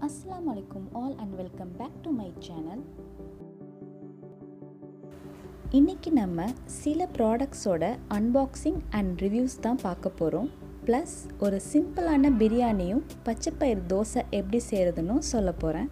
அஸ்ஸலாமு அலைக்கும் all and welcome back to my channel இன்றைக்கி நம்ம சில ப்ராடக்ட்ஸோட அன்பாக்சிங் அண்ட் ரிவ்யூஸ் தான் பார்க்க போகிறோம் ப்ளஸ் ஒரு சிம்பிளான பிரியாணியும் பச்சைப்பயிர் தோசை எப்படி செய்கிறதுன்னு சொல்ல போகிறேன்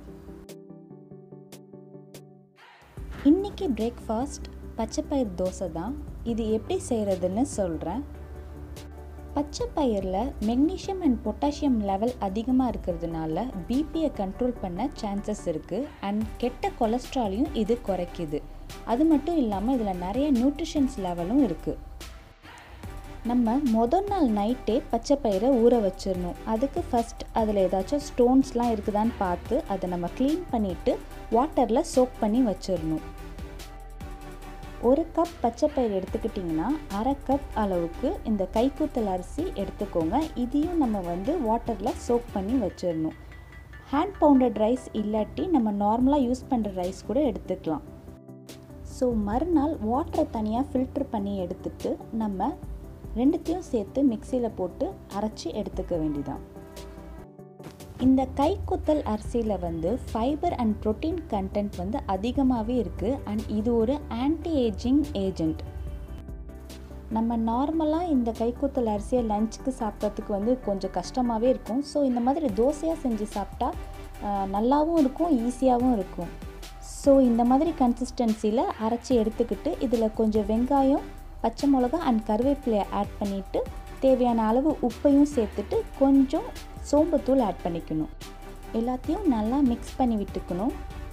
இன்றைக்கி பிரேக்ஃபாஸ்ட் பச்சைப்பயிர் தோசை தான் இது எப்படி செய்கிறதுன்னு சொல்கிறேன் பச்சை பயிரில் மெக்னீஷியம் அண்ட் பொட்டாசியம் லெவல் அதிகமாக இருக்கிறதுனால பிபியை கண்ட்ரோல் பண்ண சான்சஸ் இருக்குது அண்ட் கெட்ட கொலஸ்ட்ராலையும் இது குறைக்குது அது மட்டும் இல்லாமல் இதில் நிறைய நியூட்ரிஷன்ஸ் லெவலும் இருக்குது நம்ம முதல் நாள் நைட்டே பச்சை பயிரை ஊற வச்சிடணும் அதுக்கு ஃபஸ்ட் அதில் ஏதாச்சும் ஸ்டோன்ஸ்லாம் இருக்குதான்னு பார்த்து அதை நம்ம க்ளீன் பண்ணிவிட்டு வாட்டரில் சோக் பண்ணி வச்சிடணும் ஒரு கப் பச்சைப்பயிர் எடுத்துக்கிட்டிங்கன்னா அரை கப் அளவுக்கு இந்த கைக்கூத்தல் அரிசி எடுத்துக்கோங்க இதையும் நம்ம வந்து வாட்டரில் சோக் பண்ணி வச்சிடணும் ஹேண்ட் பவுண்டட் ரைஸ் இல்லாட்டி நம்ம நார்மலாக யூஸ் பண்ணுற ரைஸ் கூட எடுத்துக்கலாம் ஸோ மறுநாள் வாட்டரை தனியாக ஃபில்ட்ரு பண்ணி எடுத்துட்டு நம்ம ரெண்டுத்தையும் சேர்த்து மிக்சியில் போட்டு அரைச்சி எடுத்துக்க வேண்டிதான் இந்த கைக்குத்தல் அரிசியில் வந்து ஃபைபர் அண்ட் ப்ரோட்டீன் கண்டென்ட் வந்து அதிகமாகவே இருக்குது அண்ட் இது ஒரு ஆன்டி ஏஜிங் ஏஜெண்ட் நம்ம நார்மலாக இந்த கைக்குத்தல் அரிசியை லஞ்சுக்கு சாப்பிட்றதுக்கு வந்து கொஞ்சம் கஷ்டமாகவே இருக்கும் ஸோ இந்த மாதிரி தோசையாக செஞ்சு சாப்பிட்டா நல்லாவும் இருக்கும் ஈஸியாகவும் இருக்கும் ஸோ இந்த மாதிரி கன்சிஸ்டன்சியில் அரைச்சி எடுத்துக்கிட்டு இதில் கொஞ்சம் வெங்காயம் பச்சை மிளகா அண்ட் கருவேப்பிலையை ஆட் பண்ணிவிட்டு தேவையான அளவு உப்பையும் சேர்த்துட்டு கொஞ்சம் சோம்புத்தூள் ஆட் பண்ணிக்கணும் எல்லாத்தையும் நல்லா மிக்ஸ் பண்ணி விட்டுக்கணும்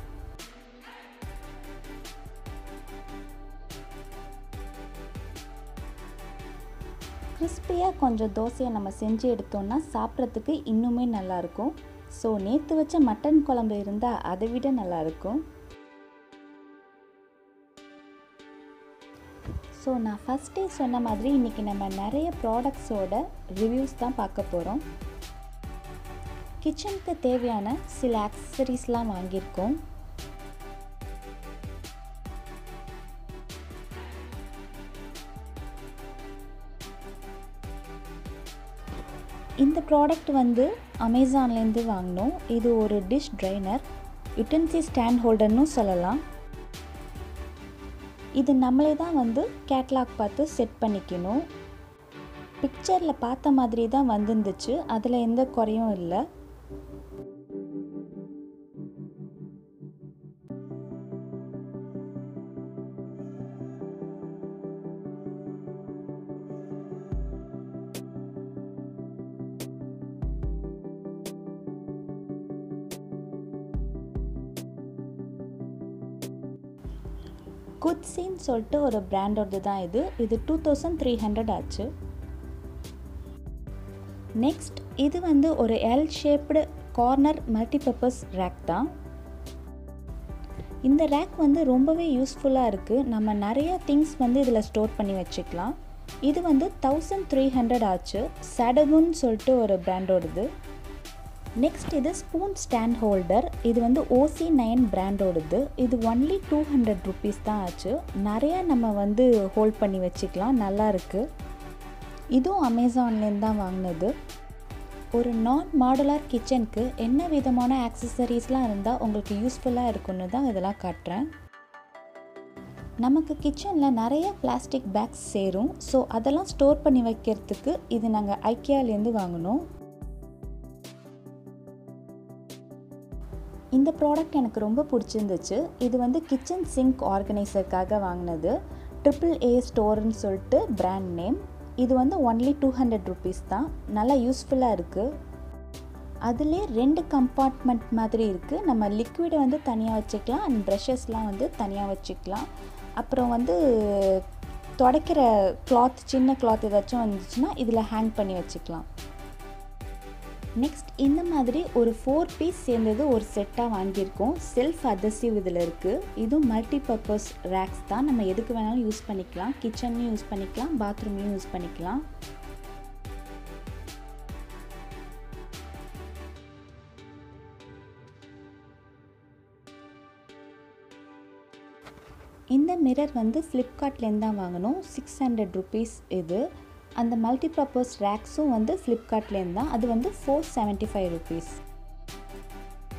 கிறிஸ்பியாக கொஞ்சம் தோசையை நம்ம செஞ்சு எடுத்தோம்னா சாப்பிட்றதுக்கு இன்னுமே நல்லாயிருக்கும் ஸோ நேற்று வச்ச மட்டன் குழம்பு இருந்தால் அதை விட நல்லாயிருக்கும் ஸோ நான் ஃபஸ்ட்டே சொன்ன மாதிரி இன்றைக்கி நம்ம நிறைய ப்ராடக்ட்ஸோட ரிவ்யூஸ் தான் பார்க்க போகிறோம் கிச்சனுக்கு தேவையான சில ஆக்சசரிஸ்லாம் வாங்கியிருக்கோம் இந்த ப்ராடக்ட் வந்து அமேசான்லேருந்து வாங்கினோம் இது ஒரு டிஷ் ட்ரைனர் யுட்டன்சி ஸ்டாண்ட் ஹோல்டர்னு சொல்லலாம் இது நம்மளே தான் வந்து கேட்லாக் பார்த்து செட் பண்ணிக்கணும் பிக்சரில் பார்த்த மாதிரி தான் வந்துருந்துச்சு அதில் எந்த குறையும் இல்லை குட்ஸின்னு சொல்லிட்டு ஒரு பிராண்டோடது தான் இது இது டூ தௌசண்ட் த்ரீ ஹண்ட்ரட் ஆச்சு நெக்ஸ்ட் இது வந்து ஒரு L shaped corner multipurpose rack தான் இந்த ரேக் வந்து ரொம்பவே யூஸ்ஃபுல்லாக இருக்குது நம்ம நிறைய திங்ஸ் வந்து இதில் ஸ்டோர் பண்ணி வச்சுக்கலாம் இது வந்து தௌசண்ட் த்ரீ ஹண்ட்ரட் ஆச்சு சடகுன்னு சொல்லிட்டு ஒரு பிராண்டோடது நெக்ஸ்ட் இது ஸ்பூன் ஸ்டாண்ட் ஹோல்டர் இது வந்து ஓசி நைன் பிராண்டோடது இது ஒன்லி டூ ஹண்ட்ரட் ருபீஸ் தான் ஆச்சு நிறையா நம்ம வந்து ஹோல்ட் பண்ணி வச்சுக்கலாம் நல்லா இருக்குது இதுவும் அமேசான்லேருந்து தான் வாங்கினது ஒரு நான் மாடுலார் கிச்சனுக்கு என்ன விதமான ஆக்சசரிஸ்லாம் இருந்தால் உங்களுக்கு யூஸ்ஃபுல்லாக இருக்குன்னு தான் இதெல்லாம் காட்டுறேன் நமக்கு கிச்சனில் நிறைய பிளாஸ்டிக் பேக்ஸ் சேரும் ஸோ அதெல்லாம் ஸ்டோர் பண்ணி வைக்கிறதுக்கு இது நாங்கள் ஐக்கியாலேருந்து வாங்கினோம் இந்த ப்ராடக்ட் எனக்கு ரொம்ப பிடிச்சிருந்துச்சு இது வந்து கிச்சன் சிங்க் ஆர்கனைசருக்காக வாங்கினது ட்ரிபிள் ஏ ஸ்டோர்னு சொல்லிட்டு பிராண்ட் நேம் இது வந்து ஒன்லி டூ ஹண்ட்ரட் ருபீஸ் தான் நல்லா யூஸ்ஃபுல்லாக இருக்குது அதிலே ரெண்டு கம்பார்ட்மெண்ட் மாதிரி இருக்குது நம்ம லிக்விடை வந்து தனியாக வச்சுக்கலாம் அண்ட் ப்ரஷஸ்லாம் வந்து தனியாக வச்சுக்கலாம் அப்புறம் வந்து துடைக்கிற கிளாத் சின்ன கிளாத் ஏதாச்சும் வந்துச்சுன்னா இதில் ஹேங் பண்ணி வச்சுக்கலாம் நெக்ஸ்ட் இந்த மாதிரி ஒரு ஃபோர் பீஸ் சேர்ந்தது ஒரு செட்டாக வாங்கியிருக்கோம் செல்ஃப் அதசிவ் இதில் இருக்குது இதுவும் மல்டி பர்பஸ் ரேக்ஸ் தான் நம்ம எதுக்கு வேணாலும் யூஸ் பண்ணிக்கலாம் கிச்சன்லையும் யூஸ் பண்ணிக்கலாம் பாத்ரூம்லையும் யூஸ் பண்ணிக்கலாம் இந்த மிரர் வந்து ஃப்ளிப்கார்ட்லேருந்து தான் வாங்கினோம் சிக்ஸ் ஹண்ட்ரட் ருபீஸ் இது அந்த மல்டிபர்பஸ் ரேக்ஸும் வந்து ஃப்ளிப்கார்ட்லேருந்து தான் அது வந்து four seventy five rupees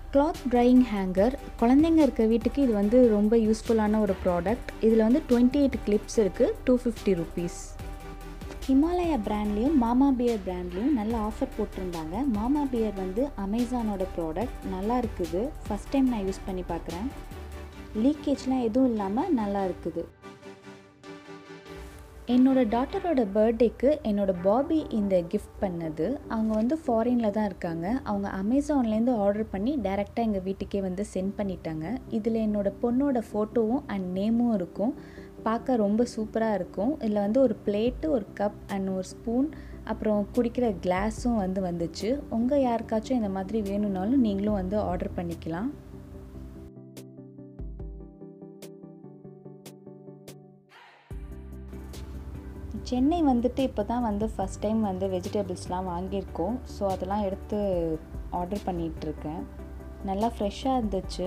cloth drying hanger குழந்தைங்க இருக்க வீட்டுக்கு இது வந்து ரொம்ப யூஸ்ஃபுல்லான ஒரு ப்ராடக்ட் இதில் வந்து டுவெண்ட்டி எயிட் கிளிப்ஸ் இருக்குது டூ ஃபிஃப்டி ருபீஸ் ஹிமாலயா பிராண்ட்லேயும் மாமா பியர் பிராண்ட்லேயும் நல்ல ஆஃபர் போட்டிருந்தாங்க மாமா பியர் வந்து அமேசானோட ப்ராடக்ட் நல்லா இருக்குது ஃபஸ்ட் டைம் நான் யூஸ் பண்ணி பார்க்குறேன் லீக்கேஜ்லாம் எதுவும் இல்லாமல் நல்லா இருக்குது என்னோட டாட்டரோட பர்த்டேக்கு என்னோட பாபி இந்த கிஃப்ட் பண்ணது அவங்க வந்து ஃபாரினில் தான் இருக்காங்க அவங்க அமேசான்லேருந்து ஆர்டர் பண்ணி டைரெக்டாக எங்கள் வீட்டுக்கே வந்து சென்ட் பண்ணிட்டாங்க இதில் என்னோட பொண்ணோட ஃபோட்டோவும் அண்ட் நேமும் இருக்கும் பார்க்க ரொம்ப சூப்பராக இருக்கும் இதில் வந்து ஒரு பிளேட்டு ஒரு கப் அண்ட் ஒரு ஸ்பூன் அப்புறம் குடிக்கிற கிளாஸும் வந்து வந்துச்சு உங்கள் யாருக்காச்சும் இந்த மாதிரி வேணும்னாலும் நீங்களும் வந்து ஆர்டர் பண்ணிக்கலாம் சென்னை வந்துட்டு இப்போ தான் வந்து ஃபஸ்ட் டைம் வந்து வெஜிடபிள்ஸ்லாம் வாங்கியிருக்கோம் ஸோ அதெல்லாம் எடுத்து ஆர்டர் பண்ணிகிட்ருக்கேன் நல்லா ஃப்ரெஷ்ஷாக இருந்துச்சு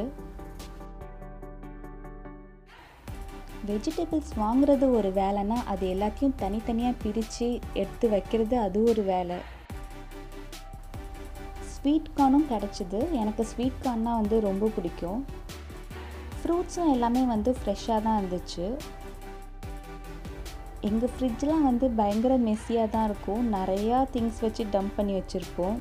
வெஜிடபிள்ஸ் வாங்குறது ஒரு வேலைன்னா அது எல்லாத்தையும் தனித்தனியாக பிரித்து எடுத்து வைக்கிறது அது ஒரு வேலை ஸ்வீட் கார்னும் கிடச்சிது எனக்கு ஸ்வீட் கார்ன்னா வந்து ரொம்ப பிடிக்கும் ஃப்ரூட்ஸும் எல்லாமே வந்து ஃப்ரெஷ்ஷாக தான் இருந்துச்சு எங்கள் ஃப்ரிட்ஜெலாம் வந்து பயங்கர மெஸ்ஸியாக தான் இருக்கும் நிறையா திங்ஸ் வச்சு டம்ப் பண்ணி வச்சுருப்போம்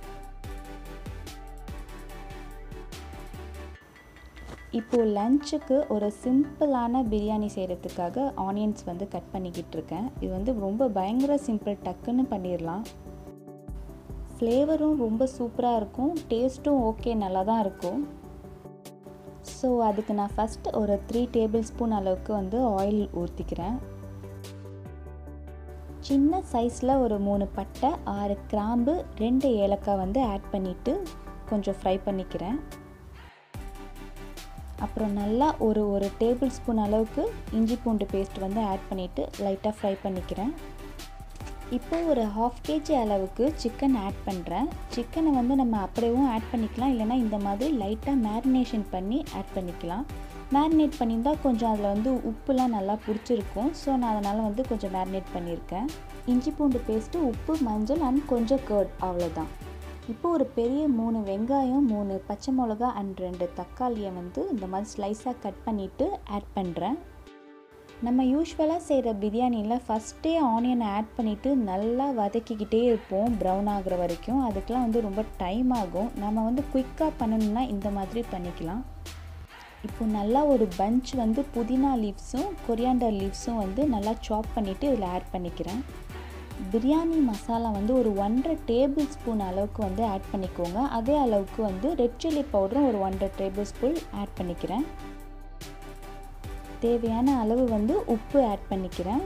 இப்போது லஞ்சுக்கு ஒரு சிம்பிளான பிரியாணி செய்கிறதுக்காக ஆனியன்ஸ் வந்து கட் பண்ணிக்கிட்டு இருக்கேன் இது வந்து ரொம்ப பயங்கர சிம்பிள் டக்குன்னு பண்ணிடலாம் ஃப்ளேவரும் ரொம்ப சூப்பராக இருக்கும் டேஸ்ட்டும் ஓகே நல்லா தான் இருக்கும் ஸோ அதுக்கு நான் ஃபஸ்ட்டு ஒரு த்ரீ டேபிள் ஸ்பூன் அளவுக்கு வந்து ஆயில் ஊற்றிக்கிறேன் சின்ன சைஸில் ஒரு மூணு பட்டை ஆறு கிராம்பு ரெண்டு ஏலக்காய் வந்து ஆட் பண்ணிவிட்டு கொஞ்சம் ஃப்ரை பண்ணிக்கிறேன் அப்புறம் நல்லா ஒரு ஒரு டேபிள் ஸ்பூன் அளவுக்கு இஞ்சி பூண்டு பேஸ்ட் வந்து ஆட் பண்ணிவிட்டு லைட்டாக ஃப்ரை பண்ணிக்கிறேன் இப்போது ஒரு ஹாஃப் கேஜி அளவுக்கு சிக்கன் ஆட் பண்ணுறேன் சிக்கனை வந்து நம்ம அப்படியேவும் ஆட் பண்ணிக்கலாம் இல்லைனா இந்த மாதிரி லைட்டாக மேரினேஷன் பண்ணி ஆட் பண்ணிக்கலாம் மேரினேட் பண்ணியிருந்தால் கொஞ்சம் அதில் வந்து உப்புலாம் நல்லா பிடிச்சிருக்கும் ஸோ நான் அதனால் வந்து கொஞ்சம் மேரினேட் பண்ணியிருக்கேன் இஞ்சி பூண்டு பேஸ்ட்டு உப்பு மஞ்சள் அண்ட் கொஞ்சம் கர்ட் அவ்வளோதான் இப்போ ஒரு பெரிய மூணு வெங்காயம் மூணு பச்சை மிளகா அண்ட் ரெண்டு தக்காளியை வந்து இந்த மாதிரி ஸ்லைஸாக கட் பண்ணிவிட்டு ஆட் பண்ணுறேன் நம்ம யூஸ்வலாக செய்கிற பிரியாணியில் ஃபஸ்ட்டே ஆனியனை ஆட் பண்ணிவிட்டு நல்லா வதக்கிக்கிட்டே இருப்போம் ப்ரௌன் ஆகிற வரைக்கும் அதுக்கெலாம் வந்து ரொம்ப டைம் ஆகும் நம்ம வந்து குயிக்காக பண்ணணும்னா இந்த மாதிரி பண்ணிக்கலாம் இப்போ நல்லா ஒரு பஞ்ச் வந்து புதினா லீவ்ஸும் கொரியாண்டர் லீவ்ஸும் வந்து நல்லா சாப் பண்ணிவிட்டு இதில் ஆட் பண்ணிக்கிறேன் பிரியாணி மசாலா வந்து ஒரு ஒன்றரை டேபிள் ஸ்பூன் அளவுக்கு வந்து ஆட் பண்ணிக்கோங்க அதே அளவுக்கு வந்து ரெட் சில்லி பவுடரும் ஒரு ஒன்றரை டேபிள் ஸ்பூன் ஆட் பண்ணிக்கிறேன் தேவையான அளவு வந்து உப்பு ஆட் பண்ணிக்கிறேன்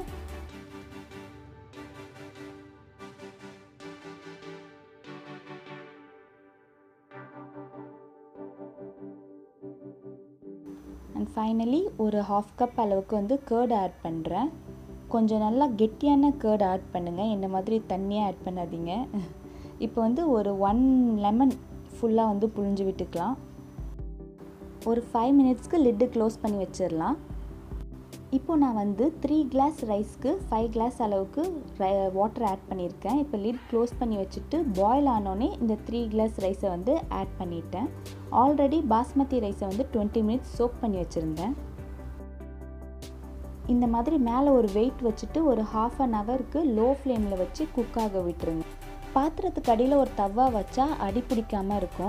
அண்ட் ஃபைனலி ஒரு ஹாஃப் கப் அளவுக்கு வந்து கேர்டு ஆட் பண்ணுறேன் கொஞ்சம் நல்லா கெட்டியான கேர்டு ஆட் பண்ணுங்கள் இந்த மாதிரி தண்ணியாக ஆட் பண்ணாதீங்க இப்போ வந்து ஒரு ஒன் லெமன் ஃபுல்லாக வந்து புழிஞ்சு விட்டுக்கலாம் ஒரு ஃபைவ் மினிட்ஸ்க்கு லிட்டு க்ளோஸ் பண்ணி வச்சிடலாம் இப்போ நான் வந்து த்ரீ கிளாஸ் ரைஸ்க்கு ஃபைவ் கிளாஸ் அளவுக்கு வாட்டர் ஆட் பண்ணியிருக்கேன் இப்போ லிட் க்ளோஸ் பண்ணி வச்சுட்டு பாயில் ஆனோடனே இந்த த்ரீ கிளாஸ் ரைஸை வந்து ஆட் பண்ணிட்டேன் ஆல்ரெடி பாஸ்மதி ரைஸை வந்து டுவெண்ட்டி மினிட்ஸ் சோக் பண்ணி வச்சுருந்தேன் இந்த மாதிரி மேலே ஒரு வெயிட் வச்சுட்டு ஒரு ஹாஃப் அன் ஹவருக்கு லோ ஃப்ளேமில் வச்சு குக் ஆக விட்டுருங்க பாத்திரத்துக்கு அடியில் ஒரு தவா வச்சா அடி பிடிக்காமல் இருக்கும்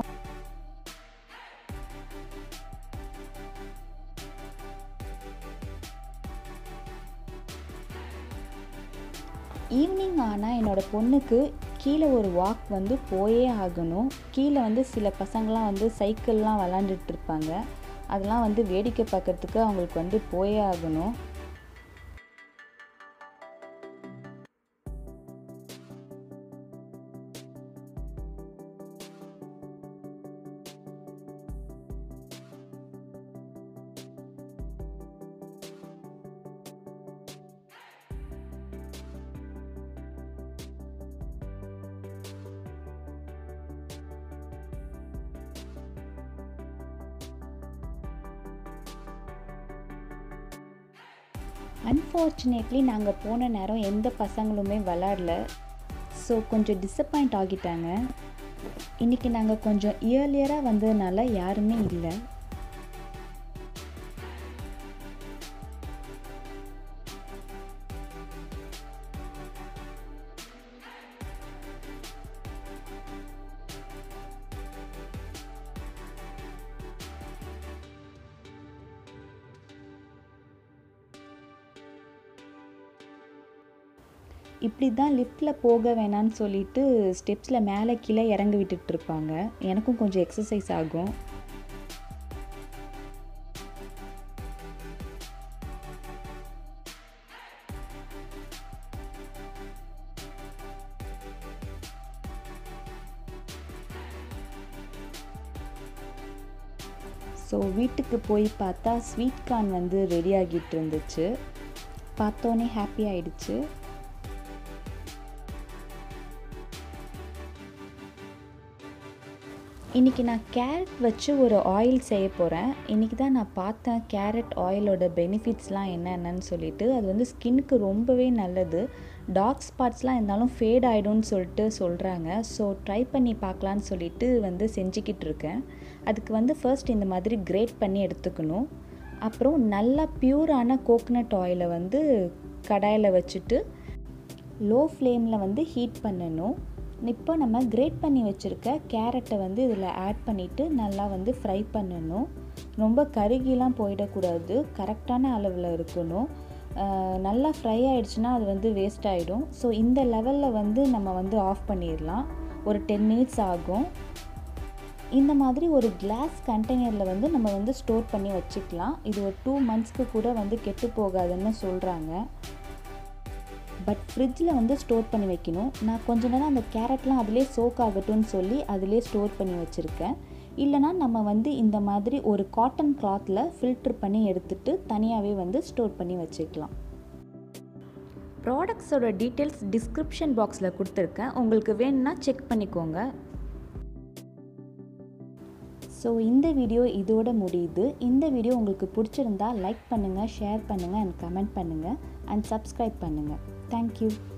ஈவினிங் ஆனால் என்னோடய பொண்ணுக்கு கீழே ஒரு வாக் வந்து போயே ஆகணும் கீழே வந்து சில பசங்களாம் வந்து சைக்கிள்லாம் விளாண்டுட்டு இருப்பாங்க அதெல்லாம் வந்து வேடிக்கை பார்க்கறதுக்கு அவங்களுக்கு வந்து போயே ஆகணும் அன்ஃபார்ச்சுனேட்லி நாங்கள் போன நேரம் எந்த பசங்களுமே விளாடல ஸோ கொஞ்சம் டிசப்பாயிண்ட் ஆகிட்டாங்க இன்றைக்கி நாங்கள் கொஞ்சம் இயர்லியராக வந்ததுனால யாருமே இல்லை இப்படி தான் லிஃப்ட்டில் போக வேணான்னு சொல்லிட்டு ஸ்டெப்ஸில் மேலே கீழே இறங்கி விட்டுட்டு இருப்பாங்க எனக்கும் கொஞ்சம் எக்ஸசைஸ் ஆகும் ஸோ வீட்டுக்கு போய் பார்த்தா ஸ்வீட் கார்ன் வந்து ரெடி ஆகிட்டு இருந்துச்சு பார்த்தோன்னே ஹாப்பி ஆயிடுச்சு இன்றைக்கி நான் கேரட் வச்சு ஒரு ஆயில் செய்ய போகிறேன் இன்றைக்கி தான் நான் பார்த்தேன் கேரட் ஆயிலோட பெனிஃபிட்ஸ்லாம் என்னென்னு சொல்லிட்டு அது வந்து ஸ்கின்னுக்கு ரொம்பவே நல்லது டார்க் ஸ்பாட்ஸ்லாம் இருந்தாலும் ஃபேட் ஆகிடும்னு சொல்லிட்டு சொல்கிறாங்க ஸோ ட்ரை பண்ணி பார்க்கலான்னு சொல்லிட்டு வந்து செஞ்சுக்கிட்டு இருக்கேன் அதுக்கு வந்து ஃபர்ஸ்ட் இந்த மாதிரி கிரேட் பண்ணி எடுத்துக்கணும் அப்புறம் நல்லா பியூரான கோகனட் ஆயிலை வந்து கடாயில் வச்சுட்டு லோ ஃப்ளேமில் வந்து ஹீட் பண்ணணும் இப்போ நம்ம கிரேட் பண்ணி வச்சுருக்க கேரட்டை வந்து இதில் ஆட் பண்ணிவிட்டு நல்லா வந்து ஃப்ரை பண்ணணும் ரொம்ப கருகிலாம் போயிடக்கூடாது கரெக்டான அளவில் இருக்கணும் நல்லா ஃப்ரை ஆகிடுச்சுன்னா அது வந்து வேஸ்ட் ஆகிடும் ஸோ இந்த லெவலில் வந்து நம்ம வந்து ஆஃப் பண்ணிடலாம் ஒரு டென் மினிட்ஸ் ஆகும் இந்த மாதிரி ஒரு கிளாஸ் கண்டெய்னரில் வந்து நம்ம வந்து ஸ்டோர் பண்ணி வச்சுக்கலாம் இது ஒரு டூ மந்த்ஸ்க்கு கூட வந்து கெட்டு போகாதுன்னு சொல்கிறாங்க பட் ஃப்ரிட்ஜில் வந்து ஸ்டோர் பண்ணி வைக்கணும் நான் கொஞ்ச நேரம் அந்த கேரட்லாம் அதிலே சோக் ஆகட்டும்னு சொல்லி அதிலே ஸ்டோர் பண்ணி வச்சுருக்கேன் இல்லைனா நம்ம வந்து இந்த மாதிரி ஒரு காட்டன் கிளாத்தில் ஃபில்ட்ரு பண்ணி எடுத்துட்டு தனியாகவே வந்து ஸ்டோர் பண்ணி வச்சுக்கலாம் ப்ராடக்ட்ஸோட டீட்டெயில்ஸ் டிஸ்கிரிப்ஷன் பாக்ஸில் கொடுத்துருக்கேன் உங்களுக்கு வேணும்னா செக் பண்ணிக்கோங்க ஸோ இந்த வீடியோ இதோட முடியுது இந்த வீடியோ உங்களுக்கு பிடிச்சிருந்தா லைக் பண்ணுங்கள் ஷேர் பண்ணுங்கள் அண்ட் கமெண்ட் பண்ணுங்கள் அண்ட் சப்ஸ்கிரைப் பண்ணுங்கள் தேங்க்யூ